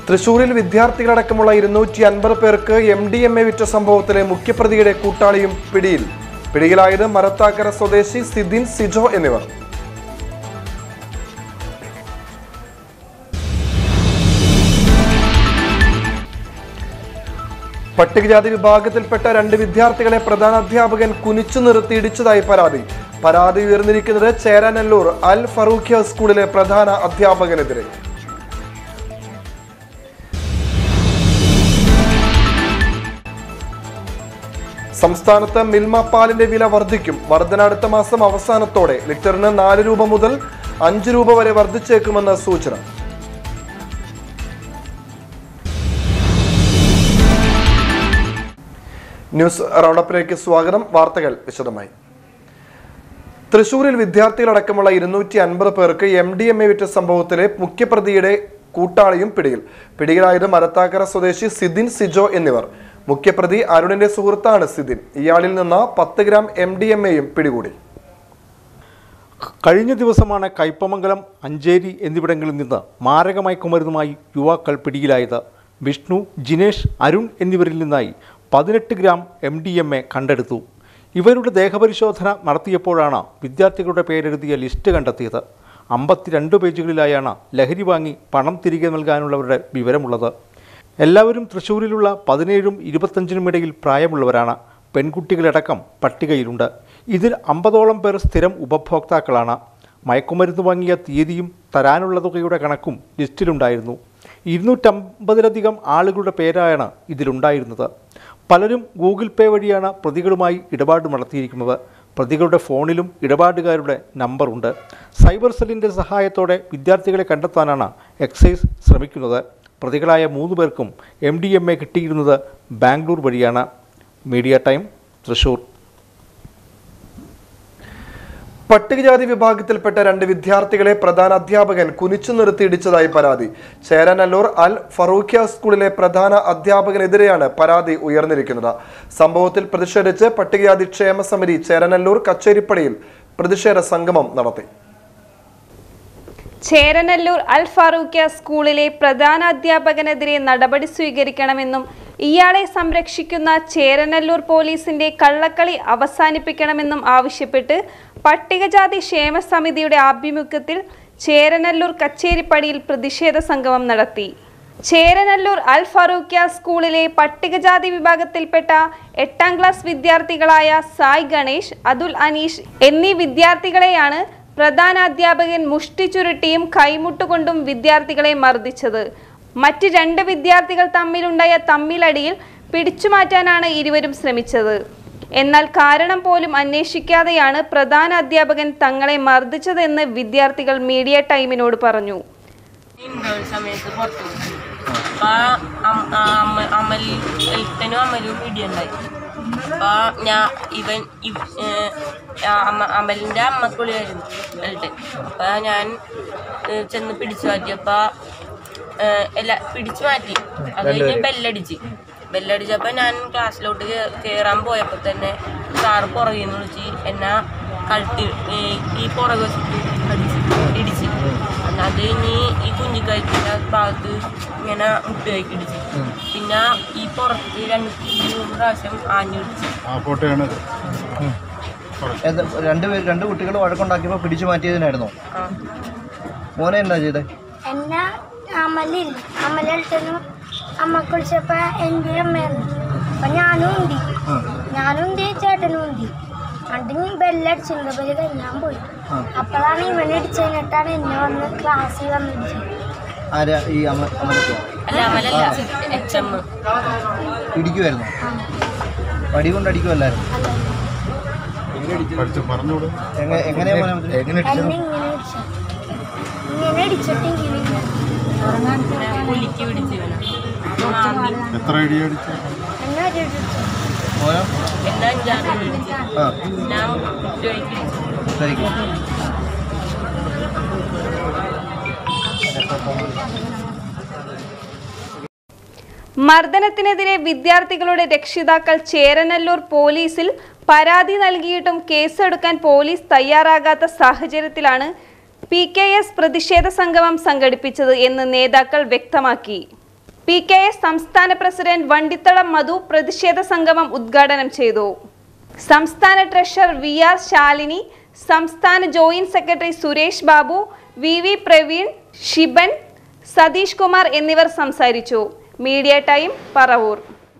തൃശൂരിൽ വിദ്യാർത്ഥികളടക്കമുള്ള ഇരുന്നൂറ്റി അൻപത് പേർക്ക് എം ഡി എം എ വിറ്റ സംഭവത്തിലെ മുഖ്യപ്രതിയുടെ കൂട്ടാളിയും പിടിയിൽ പിടിയിലായത് മരത്താക്കര സ്വദേശി സിദിൻ സിജോ എന്നിവർ പട്ടികജാതി വിഭാഗത്തിൽപ്പെട്ട രണ്ട് വിദ്യാർത്ഥികളെ പ്രധാന അധ്യാപകൻ കുനിച്ചു നിർത്തി ഇടിച്ചതായി പരാതി പരാതി ഉയർന്നിരിക്കുന്നത് ചേരാനല്ലൂർ അൽ ഫറൂഖ്യ സ്കൂളിലെ പ്രധാന അധ്യാപകനെതിരെ സംസ്ഥാനത്ത് മിൽമ പാലിന്റെ വില വർദ്ധിക്കും വർധന അടുത്ത മാസം അവസാനത്തോടെ ലിറ്ററിന് നാല് രൂപ മുതൽ അഞ്ച് രൂപ വരെ വർദ്ധിച്ചേക്കുമെന്ന് സൂചന ന്യൂസ് റൗണ്ടപ്പിലേക്ക് സ്വാഗതം വാർത്തകൾ വിശദമായി തൃശൂരിൽ വിദ്യാർത്ഥികളടക്കമുള്ള ഇരുന്നൂറ്റി അൻപത് പേർക്ക് എം ഡി എം എ വിറ്റ സംഭവത്തിലെ മുഖ്യപ്രതിയുടെ കൂട്ടാളിയും പിടിയിൽ പിടിയിലായത് മരത്താക്കര സ്വദേശി സിദിൻ സിജോ എന്നിവർ മുഖ്യപ്രതി അരുണിന്റെ സുഹൃത്താണ് സിദിൻ ഇയാളിൽ നിന്ന് പത്ത് ഗ്രാം എം ഡി എം എയും പിടികൂടി കഴിഞ്ഞ ദിവസമാണ് കയ്പമംഗലം അഞ്ചേരി എന്നിവിടങ്ങളിൽ നിന്ന് മാരകമയക്കുമരുന്നുമായി യുവാക്കൾ പിടിയിലായത് വിഷ്ണു ജിനേഷ് അരുൺ എന്നിവരിൽ നിന്നായി പതിനെട്ട് gram M D M A കണ്ടെടുത്തു ഇവരുടെ ദേഹപരിശോധന നടത്തിയപ്പോഴാണ് വിദ്യാർത്ഥികളുടെ പേരെഴുതിയ ലിസ്റ്റ് കണ്ടെത്തിയത് അമ്പത്തിരണ്ട് പേജുകളിലായാണ് ലഹരി വാങ്ങി പണം തിരികെ നൽകാനുള്ളവരുടെ വിവരമുള്ളത് എല്ലാവരും തൃശ്ശൂരിലുള്ള പതിനേഴും ഇരുപത്തഞ്ചിനും ഇടയിൽ പ്രായമുള്ളവരാണ് പെൺകുട്ടികളടക്കം പട്ടികയിലുണ്ട് ഇതിൽ അമ്പതോളം പേർ സ്ഥിരം ഉപഭോക്താക്കളാണ് മയക്കുമരുന്ന് വാങ്ങിയ തീയതിയും തരാനുള്ള തുകയുടെ കണക്കും ലിസ്റ്റിലുണ്ടായിരുന്നു ഇരുന്നൂറ്റമ്പതിലധികം ആളുകളുടെ പേരാണ് ഇതിലുണ്ടായിരുന്നത് പലരും ഗൂഗിൾ പേ വഴിയാണ് പ്രതികളുമായി ഇടപാട് നടത്തിയിരിക്കുന്നത് പ്രതികളുടെ ഫോണിലും ഇടപാടുകാരുടെ നമ്പറുണ്ട് സൈബർ സെല്ലിൻ്റെ സഹായത്തോടെ വിദ്യാർത്ഥികളെ കണ്ടെത്താനാണ് എക്സൈസ് ശ്രമിക്കുന്നത് പ്രതികളായ മൂന്ന് പേർക്കും എം ഡി എം എ കിട്ടിയിരുന്നത് ബാംഗ്ലൂർ വഴിയാണ് മീഡിയ ടൈം തൃശൂർ പട്ടികജാതി വിഭാഗത്തിൽപ്പെട്ട രണ്ട് വിദ്യാർത്ഥികളെ പ്രധാന അധ്യാപകൻ കുനിച്ചു നിർത്തി ഇടിച്ചതായി പരാതി ചേരാനല്ലൂർ അൽ ഫറൂഖ്യ സ്കൂളിലെ പ്രധാന അധ്യാപകനെതിരെയാണ് പരാതി ഉയർന്നിരിക്കുന്നത് സംഭവത്തിൽ പ്രതിഷേധിച്ച് പട്ടികജാതി ക്ഷേമ സമിതി ചേരാനല്ലൂർ കച്ചേരിപ്പടിയിൽ പ്രതിഷേധ സംഗമം നടത്തി ചേരനല്ലൂർ അൽ ഫാറൂഖ്യ സ്കൂളിലെ പ്രധാന അധ്യാപകനെതിരെ നടപടി സ്വീകരിക്കണമെന്നും ഇയാളെ സംരക്ഷിക്കുന്ന ചേരനല്ലൂർ പോലീസിന്റെ കള്ളക്കളി അവസാനിപ്പിക്കണമെന്നും ആവശ്യപ്പെട്ട് പട്ടികജാതി ക്ഷേമ സമിതിയുടെ ആഭിമുഖ്യത്തിൽ ചേരനല്ലൂർ കച്ചേരിപ്പടിയിൽ പ്രതിഷേധ സംഗമം നടത്തി ചേരനല്ലൂർ അൽ ഫറൂഖ്യ സ്കൂളിലെ പട്ടികജാതി വിഭാഗത്തിൽപ്പെട്ട എട്ടാം ക്ലാസ് വിദ്യാർത്ഥികളായ സായ് ഗണേഷ് അതുൽ അനീഷ് എന്നീ വിദ്യാർത്ഥികളെയാണ് പ്രധാന അധ്യാപകൻ മുഷ്ടി ചുരുട്ടിയും കൈമുട്ടുകൊണ്ടും വിദ്യാർത്ഥികളെ മർദ്ദിച്ചത് മറ്റ് രണ്ട് വിദ്യാർത്ഥികൾ തമ്മിലുണ്ടായ തമ്മിലടിയിൽ പിടിച്ചുമാറ്റാനാണ് ഇരുവരും ശ്രമിച്ചത് എന്നാൽ കാരണം പോലും അന്വേഷിക്കാതെയാണ് പ്രധാന അധ്യാപകൻ തങ്ങളെ മർദ്ദിച്ചതെന്ന് വിദ്യാർത്ഥികൾ മീഡിയ ടൈമിനോട് പറഞ്ഞു ഇന്റർവെൽ സമയത്ത് പുറത്തു പോയി അപ്പൊ അം- ആ അമ്മ അമൽ എൽത്തനും അമലും ഇടിയുണ്ടായി അപ്പൊ ഞാൻ ഇവൻ ഇവ- ഏഹ് ആ അമ്മ അമലിന്റെ അമ്മക്കുള്ളിയായിരുന്നു എൽട്ടൻ അപ്പൊ ഞാൻ ഏഹ് ചെന്ന് പിടിച്ചു മാറ്റിയപ്പോ ഏഹ് എല്ലാ പിടിച്ചു മാറ്റി അത് കഴിഞ്ഞ് ബെല്ലടിച്ച് ബെല്ലടിച്ചപ്പോ ഞാൻ ക്ലാസ്സിലോട്ട് കേ- കേറാൻ പോയപ്പോ തന്നെ സാറ് പുറകിൽ നിന്ന് വിളിച്ച് എന്നെ കഴുത്തി ഈ- ഈ പുറകെ വെച്ചിട്ട് അടിച്ച് ഇടിച്ച് അത് കഴിഞ്ഞ് ഈ കുഞ്ഞിക്കൈക്കിൻ്റെ ഭാഗത്ത് ഇങ്ങനെ മുട്ടുകൈക്ക് ഇടിച്ച് പിന്നെ ഈ പുറത്ത് രണ്ട് മൂന്ന് പ്രാവശ്യം ആഞ്ഞു ഇടിച്ച് ആ ഫോട്ടോയാണിത് എന്താ രണ്ട് പേര് രണ്ട് കുട്ടികൾ വഴക്കുണ്ടാക്കിയപ്പോൾ പിടിച്ചു മാറ്റിയതിനായിരുന്നോ ആ മോനെ എന്താ ചെയ്തേ എന്നെ അമലിൽ അമലിട്ടനും അമ്മ കുളിച്ചപ്പോ എൻ്റെ അമ്മയായിരുന്നു അപ്പൊ ഞാനും ഉണ്ടി ഞാനും ഉണ്ടി ചേട്ടനും ഉണ്ടി അണ്ടിന് ബെല്ലടിച്ചിട്ടുണ്ട് ബെല്ല് കഴിഞ്ഞാൻ പോയി അപ്പോഴാണ് ഇവനെ ഇടിച്ചതിനിട്ടാണ് എന്നെ വന്ന് ക്ലാസ്സിൽ വന്ന് ഇടിച്ചത് ആരാ ഈ അമ്മ അമ്മയ്ക്കോ അല്ല അമലല്ല എച്ച് എം ഇടിക്കുമായിരുന്നു വടി കൊണ്ട് അടിക്കുമല്ലായിരുന്നു പഠിച്ചു പറഞ്ഞോളൂ എങ്ങനെ എങ്ങനെയാ മോനെ മനസ്സിലായി? എങ്ങനെ എന്നെ ഇങ്ങനെ ഇടിച്ചു ഇങ്ങനെ ഇടിച്ചിട്ട് ഇങ്ങനെ ഇങ്ങനെ. പുലിക്ക് പിടിച്ച് ഇവനെ മാമി എത്ര ഇടി അടിച്ചു എന്നെ ഒരു ഇടിച്ചു മോനോ എന്നെ അഞ്ചാറ് പിടിച്ച് ആ ഞാൻ മുട്ടുകൈക്ക് ഇടിച്ചു ശരിക്കും മർദ്ദനത്തിനെതിരെ വിദ്യാർത്ഥികളുടെ രക്ഷിതാക്കൾ ചേരനല്ലൂർ പോലീസിൽ പരാതി നൽകിയിട്ടും കേസെടുക്കാൻ പോലീസ് തയ്യാറാകാത്ത സാഹചര്യത്തിലാണ് പി കെ എസ് പ്രതിഷേധ സംഗമം സംഘടിപ്പിച്ചത് എന്ന് നേതാക്കൾ വ്യക്തമാക്കി പി കെ എസ് സംസ്ഥാന പ്രസിഡന്റ് വണ്ടിത്തളം മധു പ്രതിഷേധ സംഗമം ഉദ്ഘാടനം ചെയ്തു സംസ്ഥാന ട്രഷറർ വി ആർ ശാലിനി സംസ്ഥാന joint secretary Suresh Babu V V Praveen Shiban Satheesh Kumar എന്നിവർ സംസാരിച്ചു മീഡിയ ടൈം പറവൂർ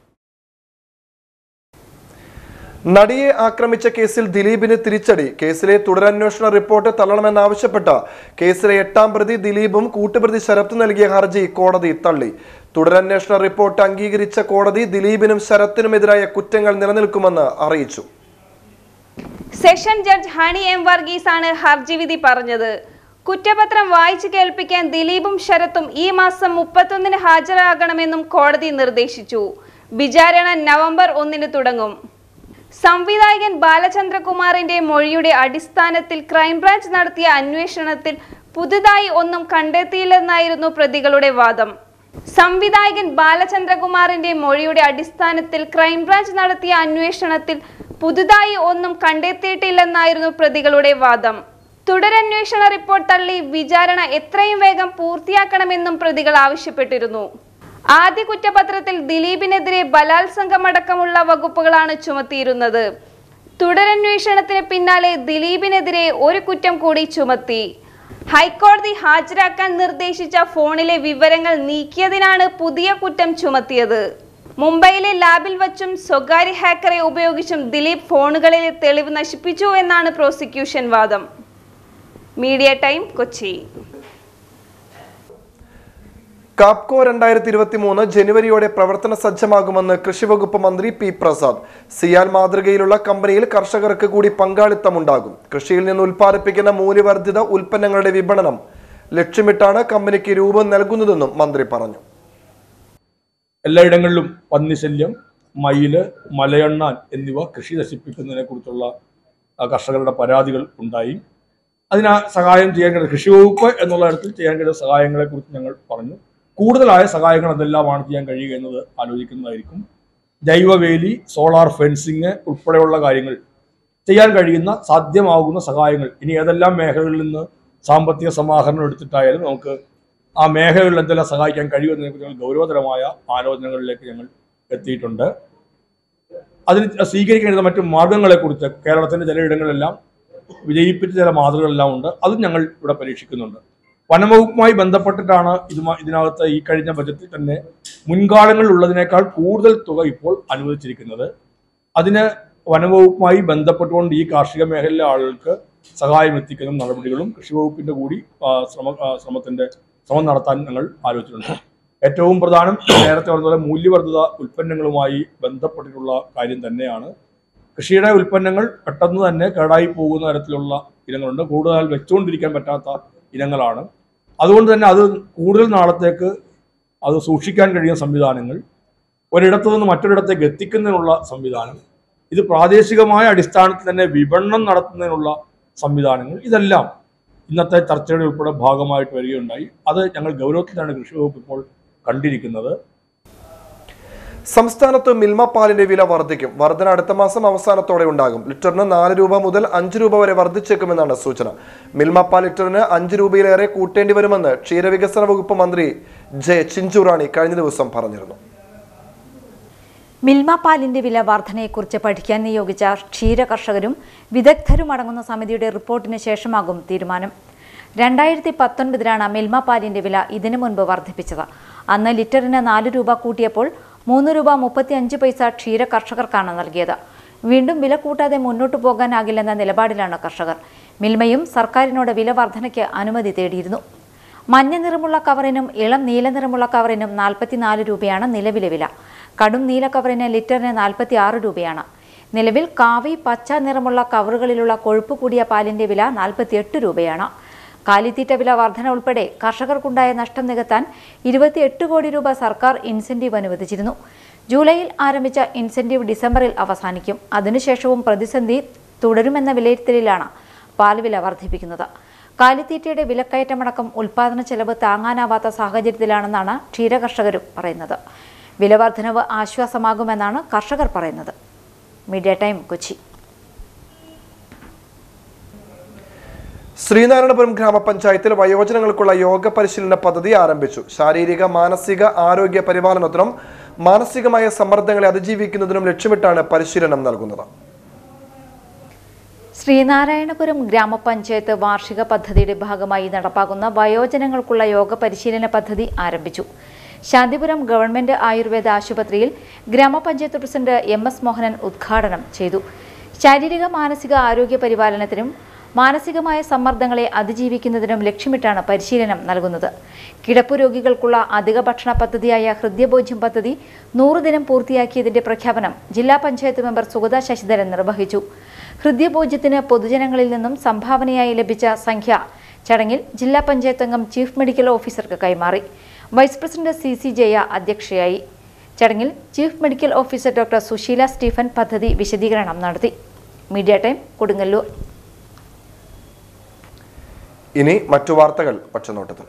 നടിയെ ആക്രമിച്ച കേസിൽ ദിലീപിന് തിരിച്ചടി കേസിലെ തുടരന്വേഷണ റിപ്പോർട്ട് തള്ളണമെന്നാവശ്യപ്പെട്ട കേസിലെ എട്ടാം പ്രതി ദിലീപും കൂട്ടുപ്രതി ശരത്ത് നൽകിയ ഹർജി കോടതി തള്ളി തുടരന്വേഷണ റിപ്പോർട്ട് അംഗീകരിച്ച കോടതി ദിലീപിനും ശരത്തിനുമെതിരായ കുറ്റങ്ങൾ നിലനിൽക്കുമെന്ന് അറിയിച്ചു session judge Honey M Varghese ആണ് ഹർജി വിധി പറഞ്ഞത് കുറ്റപത്രം വായിച്ചു കേൾപ്പിക്കാൻ ദിലീപും ശരത്തും ഈ മാസം മുപ്പത്തൊന്നിന് ഹാജരാകണമെന്നും കോടതി നിർദ്ദേശിച്ചു വിചാരണ നവംബർ ഒന്നിന് തുടങ്ങും സംവിധായകൻ ബാലചന്ദ്രകുമാറിന്റെ മൊഴിയുടെ അടിസ്ഥാനത്തിൽ ക്രൈംബ്രാഞ്ച് നടത്തിയ അന്വേഷണത്തിൽ പുതുതായി ഒന്നും കണ്ടെത്തിയില്ലെന്നായിരുന്നു പ്രതികളുടെ വാദം സംവിധായകൻ ബാലചന്ദ്രകുമാറിന്റെ മൊഴിയുടെ അടിസ്ഥാനത്തിൽ ക്രൈംബ്രാഞ്ച് നടത്തിയ അന്വേഷണത്തിൽ പുതുതായി ഒന്നും കണ്ടെത്തിയിട്ടില്ലെന്നായിരുന്നു പ്രതികളുടെ വാദം തുടരന്വേഷണ റിപ്പോർട്ട് തള്ളി വിചാരണ എത്രയും വേഗം പൂർത്തിയാക്കണമെന്നും പ്രതികൾ ആവശ്യപ്പെട്ടിരുന്നു ആദ്യ കുറ്റപത്രത്തിൽ ദിലീപിനെതിരെ ബലാത്സംഗമടക്കമുള്ള വകുപ്പുകളാണ് ചുമത്തിയിരുന്നത് തുടരന്വേഷണത്തിന് പിന്നാലെ ദിലീപിനെതിരെ ഒരു കുറ്റം കൂടി ചുമത്തി ഹൈക്കോടതി ഹാജരാക്കാൻ നിർദ്ദേശിച്ച ഫോണിലെ വിവരങ്ങൾ നീക്കിയതിനാണ് പുതിയ കുറ്റം ചുമത്തിയത് മുംബൈയിലെ ലാബിൽ വച്ചും സ്വകാര്യ ഹാക്കറെ ഉപയോഗിച്ചും ദിലീപ് ഫോണുകളിലെ തെളിവ് നശിപ്പിച്ചു എന്നാണ് പ്രോസിക്യൂഷൻ വാദം മീഡിയ ടൈം കൊച്ചി കാപ്കോ രണ്ടായിരത്തി ഇരുപത്തി മൂന്ന് ജനുവരിയോടെ പ്രവർത്തന സജ്ജമാകുമെന്ന് കൃഷിവകുപ്പ് മന്ത്രി പി പ്രസാദ് സിയാൽ മാതൃകയിലുള്ള കമ്പനിയിൽ കർഷകർക്ക് കൂടി പങ്കാളിത്തമുണ്ടാകും കൃഷിയിൽ നിന്ന് ഉൽപ്പാദിപ്പിക്കുന്ന മൂല്യവർദ്ധിത ഉൽപ്പന്നങ്ങളുടെ വിപണനം ലക്ഷ്യമിട്ടാണ് കമ്പനിക്ക് രൂപം നൽകുന്നതെന്നും മന്ത്രി പറഞ്ഞു എല്ലായിടങ്ങളിലും പന്നിശല്യം മയില് മലയണ്ണാൻ എന്നിവ കൃഷി നശിപ്പിക്കുന്നതിനെ കുറിച്ചുള്ള ആ, കർഷകരുടെ പരാതികൾ ഉണ്ടായി അതിന് സഹായം ചെയ്യാൻ കഴിയുന്ന കൃഷി വകുപ്പ് എന്നുള്ള ഇടത്തിൽ ചെയ്യാൻ കഴിയുന്ന സഹായങ്ങളെ കുറിച്ച് ഞങ്ങൾ പറഞ്ഞു കൂടുതലായ സഹായങ്ങൾ എന്തെല്ലാമാണ് ചെയ്യാൻ കഴിയുക എന്നത് ആലോചിക്കുന്നതായിരിക്കും ജൈവവേലി സോളാർ ഫെൻസിങ് ഉൾപ്പെടെയുള്ള കാര്യങ്ങൾ ചെയ്യാൻ കഴിയുന്ന സാധ്യമാകുന്ന സഹായങ്ങൾ ഇനി ഏതെല്ലാം മേഖലകളിൽ നിന്ന് സാമ്പത്തിക സമാഹരണം എടുത്തിട്ടായാലും നമുക്ക് ആ മേഖലകളിൽ എന്തെല്ലാം സഹായിക്കാൻ കഴിയുമെന്നതിനെ കുറിച്ച് ഞങ്ങൾ ഗൗരവതരമായ ആലോചനകളിലേക്ക് ഞങ്ങൾ എത്തിയിട്ടുണ്ട് അതിന് സ്വീകരിക്കേണ്ട മറ്റു മാർഗങ്ങളെക്കുറിച്ച് കേരളത്തിന്റെ ചിലയിടങ്ങളിലെല്ലാം വിജയിപ്പിച്ച ചില മാതൃകകളെല്ലാം ഉണ്ട് അതും ഞങ്ങൾ ഇവിടെ പരീക്ഷിക്കുന്നുണ്ട് വനംവകുപ്പുമായി ബന്ധപ്പെട്ടിട്ടാണ് ഇതുമായി ഇതിനകത്ത് ഈ കഴിഞ്ഞ ബജറ്റിൽ തന്നെ മുൻകാലങ്ങളിൽ ഉള്ളതിനേക്കാൾ കൂടുതൽ തുക ഇപ്പോൾ അനുവദിച്ചിരിക്കുന്നത് അതിന് വനംവകുപ്പുമായി ബന്ധപ്പെട്ടുകൊണ്ട് ഈ കാർഷിക മേഖലയിലെ ആളുകൾക്ക് സഹായം എത്തിക്കുന്ന നടപടികളും കൃഷി വകുപ്പിന്റെ കൂടി ആ, ശ്രമ ആ, ശ്രമത്തിന്റെ ശ്രമം നടത്താൻ ഞങ്ങൾ ആലോചിച്ചിട്ടുണ്ട് ഏറ്റവും പ്രധാനം നേരത്തെ പറഞ്ഞ മൂല്യവർദ്ധിത ഉൽപ്പന്നങ്ങളുമായി ബന്ധപ്പെട്ടിട്ടുള്ള കാര്യം തന്നെയാണ് കൃഷിയുടെ ഉൽപ്പന്നങ്ങൾ പെട്ടെന്ന് തന്നെ കേടായി പോകുന്ന തരത്തിലുള്ള ഇനങ്ങളുണ്ട് കൂടുതൽ വെച്ചുകൊണ്ടിരിക്കാൻ പറ്റാത്ത ഇനങ്ങളാണ് അതുകൊണ്ട് തന്നെ അത് കൂടുതൽ നാളത്തേക്ക് അത് സൂക്ഷിക്കാൻ കഴിയുന്ന സംവിധാനങ്ങൾ ഒരിടത്തു നിന്ന് മറ്റൊരിടത്തേക്ക് എത്തിക്കുന്നതിനുള്ള സംവിധാനം ഇത് പ്രാദേശികമായ അടിസ്ഥാനത്തിൽ തന്നെ വിപണനം നടത്തുന്നതിനുള്ള സംവിധാനങ്ങൾ ഇതെല്ലാം ഇന്നത്തെ ചർച്ചയുടെ ഉൾപ്പെടെ ഭാഗമായിട്ട് വരികയുണ്ടായി അത് ഞങ്ങൾ ഗൗരവത്തിലാണ് കൃഷി വകുപ്പ് ഇപ്പോൾ കണ്ടിരിക്കുന്നത് സംസ്ഥാനത്ത് മിൽമ പാലിന്റെ വില വർദ്ധിക്കും വർധന അടുത്ത മാസം അവസാനത്തോടെ ഉണ്ടാകും ലിറ്ററിന് നാല് രൂപ മുതൽ അഞ്ച് രൂപ വരെ വർദ്ധിച്ചേക്കുമെന്നാണ് സൂചന മിൽമ പാൽ ലിറ്ററിന് അഞ്ച് രൂപയിലേറെ കൂട്ടേണ്ടി വരുമെന്ന് ക്ഷീരവികസന വകുപ്പ് മന്ത്രി ജെ ചിഞ്ചുറാണി കഴിഞ്ഞ ദിവസം പറഞ്ഞിരുന്നു മിൽമ പാലിന്റെ വില വർധനയെക്കുറിച്ച് പഠിക്കാൻ നിയോഗിച്ച ക്ഷീര കർഷകരും വിദഗ്ധരും അടങ്ങുന്ന സമിതിയുടെ റിപ്പോർട്ടിന് ശേഷമാകും തീരുമാനം രണ്ടായിരത്തി പത്തൊൻപതിലാണ് മിൽമ പാലിന്റെ വില ഇതിനു മുൻപ് വർദ്ധിപ്പിച്ചത് അന്ന് ലിറ്ററിന് നാല് രൂപ കൂട്ടിയപ്പോൾ മൂന്ന് രൂപ മുപ്പത്തി അഞ്ച് പൈസ ക്ഷീര കർഷകർക്കാണ് നൽകിയത് വീണ്ടും വില കൂട്ടാതെ മുന്നോട്ടു പോകാനാകില്ലെന്ന നിലപാടിലാണ് കർഷകർ മിൽമയും സർക്കാരിനോട് വില വർധനയ്ക്ക് അനുമതി തേടിയിരുന്നു മഞ്ഞ നിറമുള്ള കവറിനും ഇളം നീല നിറമുള്ള കവറിനും നാൽപ്പത്തിനാല് രൂപയാണ് നിലവിലെ വില കടും നീല കവറിന് ലിറ്ററിന് നാൽപ്പത്തി ആറ് രൂപയാണ് നിലവിൽ കാവി പച്ച നിറമുള്ള കവറുകളിലുള്ള കൊഴുപ്പ് കൂടിയ പാലിന്റെ വില നാൽപ്പത്തിയെട്ട് രൂപയാണ് കാലിത്തീറ്റ വില വർധന ഉൾപ്പെടെ കർഷകർക്കുണ്ടായ നഷ്ടം നികത്താൻ ഇരുപത്തിയെട്ട് കോടി രൂപ സർക്കാർ ഇൻസെന്റീവ് അനുവദിച്ചിരുന്നു ജൂലൈയിൽ ആരംഭിച്ച ഇൻസെന്റീവ് ഡിസംബറിൽ അവസാനിക്കും അതിനുശേഷവും പ്രതിസന്ധി തുടരുമെന്ന വിലയിരുത്തലിലാണ് പാൽ വില വർദ്ധിപ്പിക്കുന്നത് കാലിത്തീറ്റയുടെ വിലക്കയറ്റമടക്കം ഉൽപാദന ചെലവ് താങ്ങാനാവാത്ത സാഹചര്യത്തിലാണെന്നാണ് ക്ഷീരകർഷകരും പറയുന്നത് വില വർധനവ് ആശ്വാസമാകുമെന്നാണ് കർഷകർ പറയുന്നത് മീഡിയ ടൈം കൊച്ചി ശ്രീനാരായണപുരം ഗ്രാമപഞ്ചായത്തിൽ വയോജനങ്ങൾക്കുള്ള യോഗ പരിശീലന പദ്ധതി ആരംഭിച്ചു ശാരീരിക മാനസിക ആരോഗ്യ പരിപാലനത്തിനും മാനസികമായ സമ്മർദ്ദങ്ങളെ അതിജീവിക്കുന്നതിനും ലക്ഷ്യമിട്ടാണ് പരിശീലനം നൽകുന്നത് ശ്രീനാരായണപുരം ഗ്രാമപഞ്ചായത്ത് വാർഷിക പദ്ധതിയുടെ ഭാഗമായി നടപ്പാക്കുന്ന വയോജനങ്ങൾക്കുള്ള യോഗ പരിശീലന പദ്ധതി ആരംഭിച്ചു ശാന്തിപുരം ഗവൺമെന്റ് ആയുർവേദ ആശുപത്രിയിൽ ഗ്രാമപഞ്ചായത്ത് പ്രസിഡന്റ് എം എസ് മോഹനൻ ഉദ്ഘാടനം ചെയ്തു ശാരീരിക മാനസിക ആരോഗ്യ പരിപാലനത്തിനും മാനസികമായ സമ്മർദ്ദങ്ങളെ അതിജീവിക്കുന്നതിനും ലക്ഷ്യമിട്ടാണ് പരിശീലനം നൽകുന്നത് കിടപ്പു രോഗികൾക്കുള്ള അധിക ഭക്ഷണ പദ്ധതിയായ ഹൃദ്യബോധ്യം പദ്ധതി നൂറ് ദിനം പൂർത്തിയാക്കിയതിന്റെ പ്രഖ്യാപനം ജില്ലാ പഞ്ചായത്ത് മെമ്പർ സുഗത ശശിധരൻ നിർവഹിച്ചു ഹൃദ്യബോധ്യത്തിന് പൊതുജനങ്ങളിൽ നിന്നും സംഭാവനയായി ലഭിച്ച സംഖ്യ ചടങ്ങിൽ ജില്ലാ പഞ്ചായത്ത് അംഗം ചീഫ് മെഡിക്കൽ ഓഫീസർക്ക് കൈമാറി vice president C C Jaya അധ്യക്ഷയായി ചടങ്ങിൽ chief medical officer doctor Susheela Stephen പദ്ധതി വിശദീകരണം നടത്തി മീഡിയ ടൈം കൊടുങ്ങല്ലൂർ ഇനി മറ്റു വാർത്തകൾ ഒറ്റനോട്ടത്തിൽ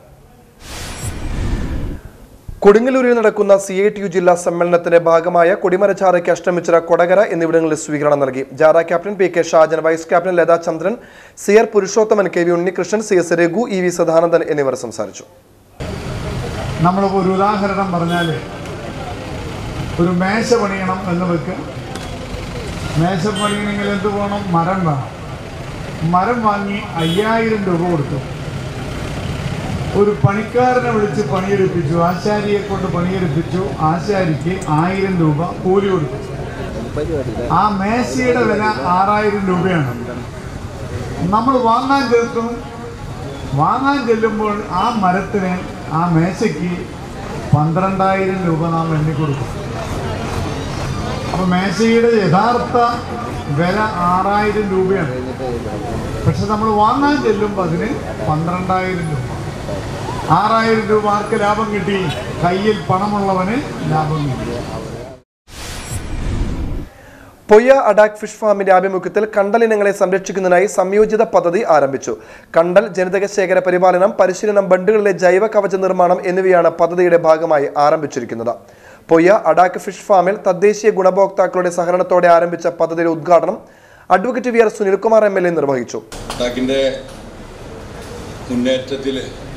കൊടുങ്ങല്ലൂരിൽ നടക്കുന്ന സി ഐ ടി യു ജില്ലാ സമ്മേളനത്തിന്റെ ഭാഗമായ കൊടിമരച്ചാറയ്ക്ക് അഷ്ടമിച്ചിറ കൊടകര എന്നിവിടങ്ങളിൽ സ്വീകരണം നൽകി ജാറ captain P K Shajan vice captain Latha Chandran C R Purushothaman K V Unnikrishnan C S Raghu E V Sadanandan എന്നിവർ സംസാരിച്ചു നമ്മളിപ്പോൾ ഒരു ഉദാഹരണം പറഞ്ഞാൽ ഒരു മേശ പണിയണം എന്ന് വെക്കുക മേശ പണിയണമെങ്കിൽ എന്ത് വേണം മരം വേണം മരം വാങ്ങി അയ്യായിരം രൂപ കൊടുത്തു ഒരു പണിക്കാരനെ വിളിച്ച് പണിയെടുപ്പിച്ചു ആശാരിയെ കൊണ്ട് പണിയെടുപ്പിച്ചു ആശാരിക്ക് ആയിരം രൂപ കൂലി കൊടുത്തു ആ മേശയുടെ വില ആറായിരം രൂപയാണ് നമ്മൾ വാങ്ങാൻ ചെലുത്തും വാങ്ങാൻ ചെല്ലുമ്പോൾ ആ മരത്തിന് ആ മേശയ്ക്ക് പന്ത്രണ്ടായിരം രൂപ നാം എണ്ണിക്കൊടുക്കും അപ്പൊ മേശയുടെ യഥാർത്ഥ വില ആറായിരം രൂപയാണ് പക്ഷെ നമ്മൾ വാങ്ങാൻ ചെല്ലുമ്പോൾ അതിന് പന്ത്രണ്ടായിരം രൂപ ആറായിരം രൂപ ആർക്ക് ലാഭം കിട്ടി കയ്യിൽ പണമുള്ളവന് ലാഭം കിട്ടി പൊയ്യ അഡാക് ഫിഷ് ഫാമിന്റെ ആഭിമുഖ്യത്തിൽ കണ്ടൽ ഇനങ്ങളെ സംരക്ഷിക്കുന്നതിനായി സംയോജിത പദ്ധതി ആരംഭിച്ചു കണ്ടൽ ജനിതക ശേഖര പരിപാലനം പരിശീലനം ബണ്ടുകളിലെ ജൈവ കവച നിർമ്മാണം എന്നിവയാണ് പദ്ധതിയുടെ ഭാഗമായി ആരംഭിച്ചിരിക്കുന്നത് പൊയ്യ അഡാക് ഫിഷ് ഫാമിൽ തദ്ദേശീയ ഗുണഭോക്താക്കളുടെ സഹകരണത്തോടെ ആരംഭിച്ച പദ്ധതിയുടെ ഉദ്ഘാടനം advocate V R Sunilkumar M L A നിർവഹിച്ചു അഡാക്കിൻ്റെ മുന്നേറ്റത്തിൽ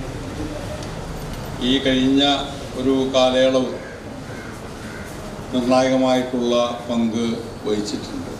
ഈ കഴിഞ്ഞ ഒരു കാലയളവ് നിർണായകമായിട്ടുള്ള പങ്ക് വഹിച്ചിട്ടുണ്ട്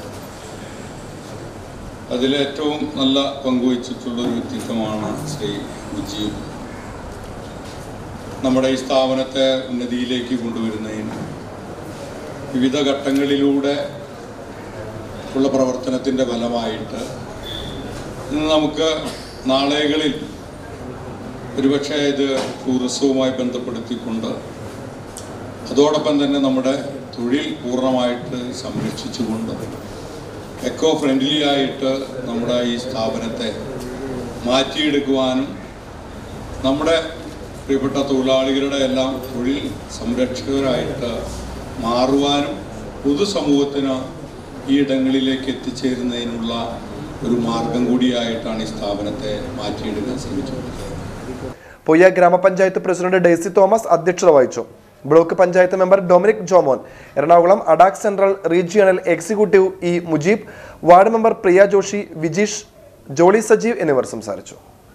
അതിലേറ്റവും നല്ല പങ്ക് വഹിച്ചിട്ടുള്ള ഒരു വ്യക്തിത്വമാണ് ശ്രീ മുജീബ് നമ്മുടെ ഈ സ്ഥാപനത്തെ ഉന്നതിയിലേക്ക് കൊണ്ടുവരുന്നതിന് വിവിധ ഘട്ടങ്ങളിലൂടെ ഉള്ള പ്രവർത്തനത്തിൻ്റെ ഫലമായിട്ട് ഇന്ന് നമുക്ക് നാളെകളിൽ ഒരുപക്ഷെ ഇത് ടൂറിസവുമായി ബന്ധപ്പെടുത്തിക്കൊണ്ട് അതോടൊപ്പം തന്നെ നമ്മുടെ തൊഴിൽ പൂർണ്ണമായിട്ട് സംരക്ഷിച്ചുകൊണ്ട് എക്കോ ഫ്രണ്ട്ലി ആയിട്ട് നമ്മുടെ ഈ സ്ഥാപനത്തെ മാറ്റിയെടുക്കുവാനും നമ്മുടെ പ്രിയപ്പെട്ട തൊഴിലാളികളുടെ എല്ലാം തൊഴിൽ സംരക്ഷകരായിട്ട് മാറുവാനും പൊതുസമൂഹത്തിന് ഈ ഇടങ്ങളിലേക്ക് എത്തിച്ചേരുന്നതിനുള്ള ഒരു മാർഗം കൂടിയായിട്ടാണ് ഈ സ്ഥാപനത്തെ മാറ്റിയെടുക്കാൻ ശ്രമിച്ചുകൊണ്ടിരിക്കുന്നത് പൊയ്യ ഗ്രാമപഞ്ചായത്ത് പ്രസിഡന്റ് ഡെയ്സി തോമസ് അധ്യക്ഷത വഹിച്ചു block panchayat member Dominic Jomon Ernakulam ADAK central regional executive E Mujeeb ward member Priya Joshy Vijeesh Jolly Sajeev എന്നിവർ സംസാരിച്ചു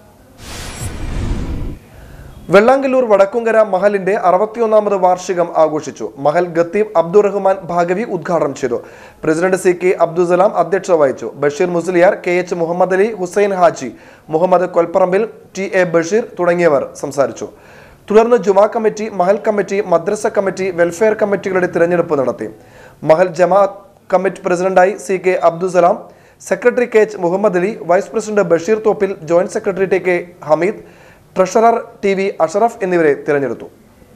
വെള്ളാങ്കല്ലൂർ വടക്കുംകര മഹലിന്റെ അറുപത്തിയൊന്നാമത് വാർഷികം ആഘോഷിച്ചു മഹൽ ഗത്തീബ് അബ്ദുറഹ്മാൻ ഭാഗവി ഉദ്ഘാടനം ചെയ്തു പ്രസിഡന്റ് സി കെ അബ്ദുസലാം അധ്യക്ഷത വഹിച്ചു Basheer Musliyar K H Muhammad Ali Hussain Haji Muhammad Kolparambil T A Basheer തുടങ്ങിയവർ സംസാരിച്ചു തുടർന്ന് ജുമാ കമ്മിറ്റി മഹൽ കമ്മിറ്റി മദ്രസ കമ്മിറ്റി വെൽഫെയർ കമ്മിറ്റികളുടെ തിരഞ്ഞെടുപ്പ് നടത്തി മഹൽ ജമാഅത്ത് കമ്മിറ്റി പ്രസിഡന്റായി C K Abdussalam secretary K H Muhammad Ali vice president Basheer Thoppil joint secretary T K Hameed treasurer T V Ashraf എന്നിവരെ തിരഞ്ഞെടുത്തു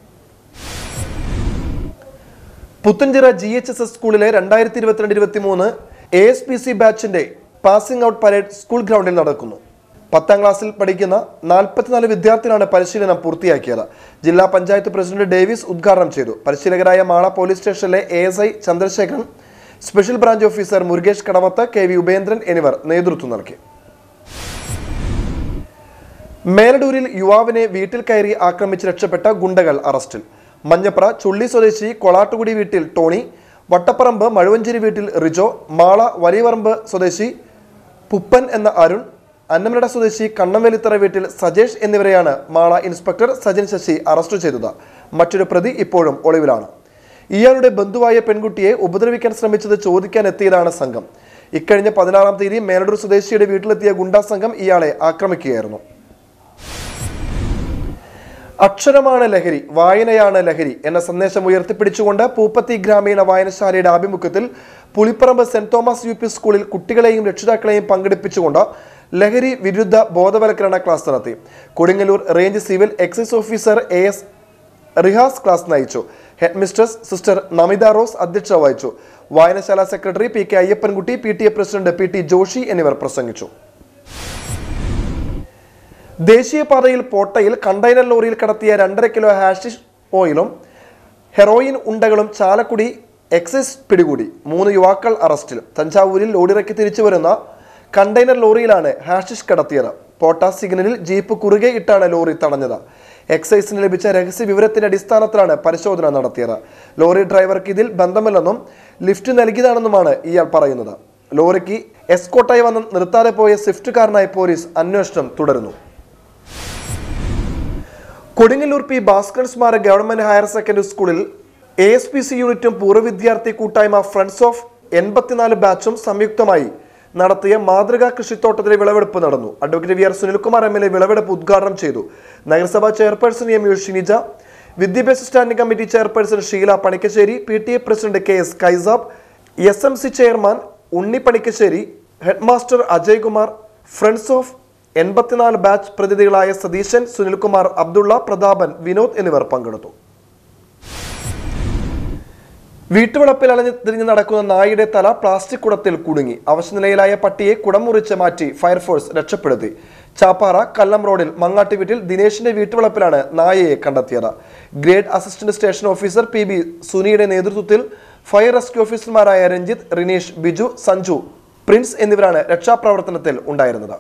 Puthenchira G H S S സ്കൂളിലെ രണ്ടായിരത്തി ഇരുപത്തിരണ്ട് ഇരുപത്തി മൂന്ന് എ എസ് പി സി ബാച്ചിന്റെ പാസിംഗ് ഔട്ട് പരേഡ് സ്കൂൾ ഗ്രൗണ്ടിൽ നടക്കുന്നു പത്താം ക്ലാസ്സിൽ പഠിക്കുന്ന നാൽപ്പത്തിനാല് വിദ്യാർത്ഥികളാണ് പരിശീലനം പൂർത്തിയാക്കിയത് ജില്ലാ പഞ്ചായത്ത് പ്രസിഡന്റ് ഡേവിസ് ഉദ്ഘാടനം ചെയ്തു പരിശീലകരായ മാള പോലീസ് സ്റ്റേഷനിലെ A S I Chandrasekharan special branch officer Murukesh Kadamath K V Upendran എന്നിവർ നേതൃത്വം നൽകി മേലടൂരിൽ യുവാവിനെ വീട്ടിൽ കയറി ആക്രമിച്ച് രക്ഷപ്പെട്ട ഗുണ്ടകൾ അറസ്റ്റിൽ മഞ്ഞപ്ര ചുള്ളി സ്വദേശി കൊളാട്ടുകുടി വീട്ടിൽ ടോണി വട്ടപ്പറമ്പ് മഴുവഞ്ചേരി വീട്ടിൽ റിജോ മാള വലിയവറമ്പ് സ്വദേശി പുപ്പൻ എന്ന അരുൺ അന്നമനട സ്വദേശി കണ്ണംവേലിത്തറ വീട്ടിൽ സജേഷ് എന്നിവരെയാണ് മാള ഇൻസ്പെക്ടർ സജൻ ശശി അറസ്റ്റ് ചെയ്തത് മറ്റൊരു പ്രതി ഇപ്പോഴും ഒളിവിലാണ് ഇയാളുടെ ബന്ധുവായ പെൺകുട്ടിയെ ഉപദ്രവിക്കാൻ ശ്രമിച്ചത് ചോദിക്കാൻ എത്തിയതാണ് സംഘം ഇക്കഴിഞ്ഞ പതിനാറാം തീയതി മേലടൂർ സ്വദേശിയുടെ വീട്ടിലെത്തിയ ഗുണ്ടാ സംഘം ഇയാളെ ആക്രമിക്കുകയായിരുന്നു അക്ഷരമാണ് ലഹരി വായനയാണ് ലഹരി എന്ന സന്ദേശം ഉയർത്തിപ്പിടിച്ചുകൊണ്ട് പൂപ്പത്തി ഗ്രാമീണ വായനശാലയുടെ ആഭിമുഖ്യത്തിൽ Pulipparamb saint Thomas U P സ്കൂളിൽ കുട്ടികളെയും രക്ഷിതാക്കളെയും പങ്കെടുപ്പിച്ചുകൊണ്ട് ലഹരി വിരുദ്ധ ബോധവൽക്കരണ ക്ലാസ് നടത്തി Kodungallur range civil excise officer A S Rihas class നയിച്ചു head mistress sister Namitha Rose അധ്യക്ഷത വഹിച്ചു വായനശാല secretary P K Ayyappankutty P T A president P T Joshy എന്നിവർ പ്രസംഗിച്ചു ദേശീയപാതയിൽ പോട്ടയിൽ കണ്ടെയ്നർ ലോറിയിൽ കടത്തിയ രണ്ടര കിലോ ഹാഷിഷ് ഓയിലും ഹെറോയിൻ ഉണ്ടകളും ചാലക്കുടി എക്സൈസ് പിടികൂടി മൂന്ന് യുവാക്കൾ അറസ്റ്റിൽ തഞ്ചാവൂരിൽ ലോഡിറക്കി തിരിച്ചു വരുന്ന കണ്ടെയ്നർ ലോറിയിലാണ് ഹാഷിഷ് കടത്തിയത് പോട്ട സിഗ്നലിൽ ജീപ്പ് കുറുകെ ഇട്ടാണ് ലോറി തടഞ്ഞത് എക്സൈസിന് ലഭിച്ച രഹസ്യ വിവരത്തിന്റെ അടിസ്ഥാനത്തിലാണ് പരിശോധന നടത്തിയത് ലോറി ഡ്രൈവർക്ക് ഇതിൽ ബന്ധമില്ലെന്നും ലിഫ്റ്റ് നൽകിയതാണെന്നുമാണ് ഇയാൾ പറയുന്നത് ലോറിക്ക് എസ്കോട്ടായി വന്ന് നിർത്താതെ പോയ സ്വിഫ്റ്റുകാരനായി പോലീസ് അന്വേഷണം തുടരുന്നു കൊടുങ്ങല്ലൂർ പി ഭാസ്കരൻ സ്മാരക ഗവൺമെന്റ് ഹയർ സെക്കൻഡറി സ്കൂളിൽ എ എസ് പി സി യൂണിറ്റും പൂർവ്വ വിദ്യാർത്ഥി കൂട്ടായ്മ ഫ്രണ്ട്സ് ഓഫ് എൺപത്തിനാല് ബാച്ചും സംയുക്തമായി നടത്തിയ മാതൃകാ കൃഷിത്തോട്ടത്തിലെ വിളവെടുപ്പ് നടന്നു advocate V R Sunilkumar M L A വിളവെടുപ്പ് ഉദ്ഘാടനം ചെയ്തു നഗരസഭാ ചെയർപേഴ്സൺ എം യു ഷിനിജ വിദ്യാഭ്യാസ standing committee chairperson Sheela Panikkassery P T A president K S Kaisab S M C chairman Unni Panikkassery headmaster Ajay Kumar friends of എൺപത്തിനാല് ബാച്ച് പ്രതിനിധികളായ സതീശൻ സുനിൽകുമാർ അബ്ദുള്ള പ്രതാപൻ വിനോദ് എന്നിവർ പങ്കെടുത്തു വീട്ടുവളപ്പിൽ അലഞ്ഞു തിരിഞ്ഞ് നടക്കുന്ന നായയുടെ തല പ്ലാസ്റ്റിക് കുടത്തിൽ കുടുങ്ങി അവശനിലയിലായ പട്ടിയെ കുടം മുറിച്ച് മാറ്റി ഫയർഫോഴ്സ് രക്ഷപ്പെടുത്തി ചാപ്പാറ കല്ലം റോഡിൽ മങ്ങാട്ടി വീട്ടിൽ ദിനേശിന്റെ വീട്ടുവളപ്പിലാണ് നായയെ കണ്ടെത്തിയത് grade assistant station officer P B സുനിയുടെ നേതൃത്വത്തിൽ ഫയർ റെസ്ക്യൂ ഓഫീസർമാരായ രഞ്ജിത്ത് റിനീഷ് ബിജു സഞ്ജു പ്രിൻസ് എന്നിവരാണ് രക്ഷാപ്രവർത്തനത്തിൽ ഉണ്ടായിരുന്നത്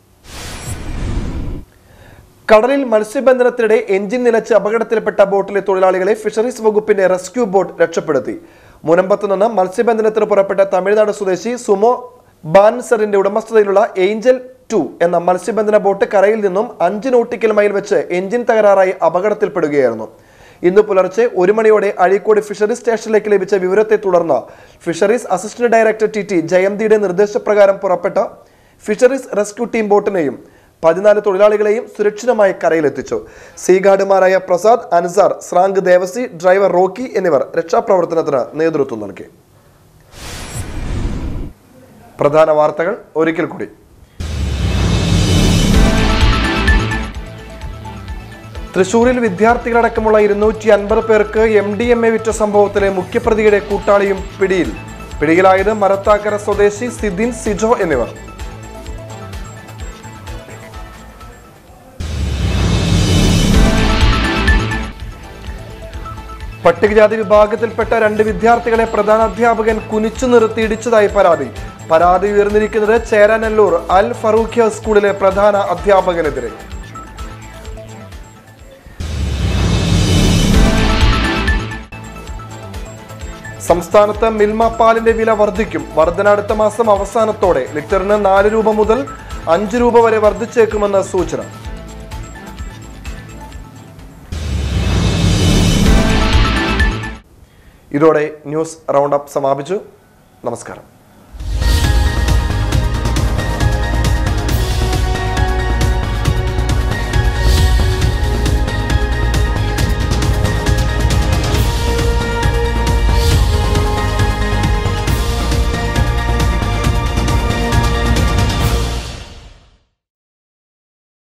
കടലിൽ മത്സ്യബന്ധനത്തിനിടെ എഞ്ചിൻ നിലച്ച് അപകടത്തിൽപ്പെട്ട ബോട്ടിലെ തൊഴിലാളികളെ ഫിഷറീസ് വകുപ്പിന്റെ റെസ്ക്യൂ ബോട്ട് രക്ഷപ്പെടുത്തി മുനമ്പത്ത് നിന്ന് മത്സ്യബന്ധനത്തിന് പുറപ്പെട്ട തമിഴ്നാട് സ്വദേശി സുമോ ബാൻസറിന്റെ ഉടമസ്ഥതയിലുള്ള ഏഞ്ചൽ ടു എന്ന മത്സ്യബന്ധന ബോട്ട് കരയിൽ നിന്നും അഞ്ച് നോട്ടിക്കൽ മൈൽ വെച്ച് എഞ്ചിൻ തകരാറായി അപകടത്തിൽപ്പെടുകയായിരുന്നു ഇന്ന് പുലർച്ചെ ഒരു മണിയോടെ അഴീക്കോട് ഫിഷറീസ് സ്റ്റേഷനിലേക്ക് ലഭിച്ച വിവരത്തെ തുടർന്ന് fisheries assistant director T T ജയന്തിയുടെ നിർദ്ദേശപ്രകാരം പുറപ്പെട്ട ഫിഷറീസ് റെസ്ക്യൂ ടീം ബോട്ടിനെയും പതിനാല് തൊഴിലാളികളെയും സുരക്ഷിതമായി കരയിലെത്തിച്ചു സീ ഗാർഡുമാരായ പ്രസാദ് അൻസാർ സ്രാങ്ക് ദേവസി ഡ്രൈവർ റോക്കി എന്നിവർ രക്ഷാപ്രവർത്തനത്തിന് നേതൃത്വം നൽകി പ്രധാന വാർത്തകൾ ഒരിക്കൽ കൂടി തൃശൂരിൽ വിദ്യാർത്ഥികളടക്കമുള്ള ഇരുന്നൂറ്റി അൻപത് പേർക്ക് എം ഡി എം എ വിറ്റ സംഭവത്തിലെ മുഖ്യപ്രതിയുടെ കൂട്ടാളിയും പിടിയിൽ പിടിയിലായത് മരത്താക്കര സ്വദേശി സിദിൻ സിജോ എന്നിവർ പട്ടികജാതി വിഭാഗത്തിൽപ്പെട്ട രണ്ട് വിദ്യാർത്ഥികളെ പ്രധാന അധ്യാപകൻ കുനിച്ചു നിർത്തി ഇടിച്ചതായി പരാതി പരാതി ഉയർന്നിരിക്കുന്നത് ചേരാനല്ലൂർ അൽ ഫറൂഖ്യ സ്കൂളിലെ പ്രധാന അധ്യാപകനെതിരെ സംസ്ഥാനത്ത് മിൽമ പാലിന്റെ വില വർദ്ധിക്കും വർധന അടുത്ത മാസം അവസാനത്തോടെ ലിറ്ററിന് നാല് രൂപ മുതൽ അഞ്ച് രൂപ വരെ വർദ്ധിച്ചേക്കുമെന്ന് സൂചന ഇതോടെ ന്യൂസ് റൗണ്ട് അപ്പ് സമാപിച്ചു നമസ്കാരം